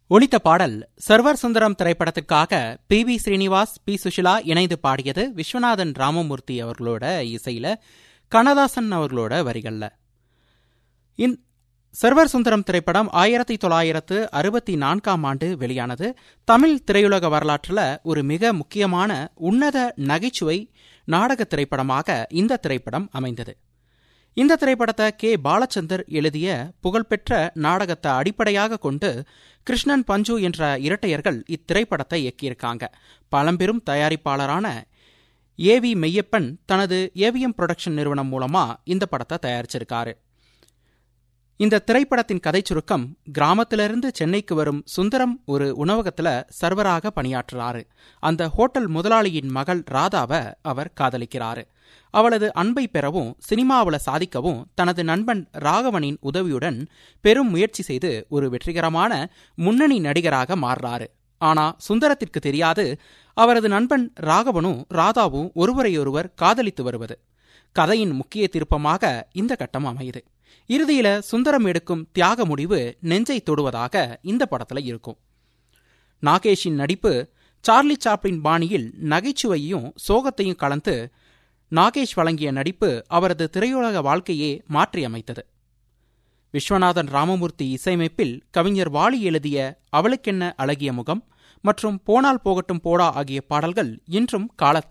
ஒலித்த பாடல் சர்வர் சுந்தரம் திரைப்படத்துக்காக P V Srinivas P Susheela இணைந்து பாடியது விஸ்வநாதன் ராமமூர்த்தி அவர்களோட இசையில கண்ணதாசன் அவர்களோட வரிகள்ல இந் சர்வர் சுந்தரம் திரைப்படம் ஆயிரத்தி தொள்ளாயிரத்து அறுபத்தி நான்காம் ஆண்டு வெளியானது தமிழ் திரையுலக வரலாற்றில் ஒரு மிக முக்கியமான உன்னத நகைச்சுவை நாடக திரைப்படமாக இந்த திரைப்படம் அமைந்தது இந்த திரைப்படத்தை கே பாலச்சந்தர் எழுதிய புகழ்பெற்ற நாடகத்தை அடிப்படையாக கொண்டு கிருஷ்ணன் பஞ்சு என்ற இரட்டையர்கள் இத்திரைப்படத்தை இயக்கியிருக்காங்க பழம்பெரும் தயாரிப்பாளரான ஏ வி மெய்யப்பன் தனது ஏவிஎம் புரொடக்ஷன் நிறுவனம் மூலமா இந்த படத்தை தயாரிச்சிருக்காரு இந்த திரைப்படத்தின் கதை சுருக்கம் கிராமத்திலிருந்து சென்னைக்கு வரும் சுந்தரம் ஒரு உணவகத்துல சர்வராக பணியாற்றுறாரு அந்த ஹோட்டல் முதலாளியின் மகள் ராதாவை அவர் காதலிக்கிறாரு அவளது அன்பை பெறவும் சினிமாவில் சாதிக்கவும் தனது நண்பன் ராகவனின் உதவியுடன் பெரும் முயற்சி செய்து ஒரு வெற்றிகரமான முன்னணி நடிகராக மாறுறாரு ஆனா சுந்தரத்திற்கு தெரியாது அவரது நண்பன் ராகவனும் ராதாவும் ஒருவரையொருவர் காதலித்து வருவது கதையின் முக்கிய திருப்பமாக இந்த கட்டம் அமையுது இறுதியில சுந்தரம் எடுக்கும் தியாக முடிவு நெஞ்சை தொடுவதாக இந்த படத்துல இருக்கும் நாகேஷின் நடிப்பு சார்லி சாப்ளின் பாணியில் நகைச்சுவையும் சோகத்தையும் கலந்து நாகேஷ் வழங்கிய நடிப்பு அவரது திரையுலக வாழ்க்கையே மாற்றியமைத்தது விஸ்வநாதன் ராமமூர்த்தி இசையமைப்பில் கவிஞர் வாலி எழுதிய அவளுக்கென்ன அழகிய முகம் மற்றும் போனால் போகட்டும் போடா ஆகிய பாடல்கள் இன்றும் கால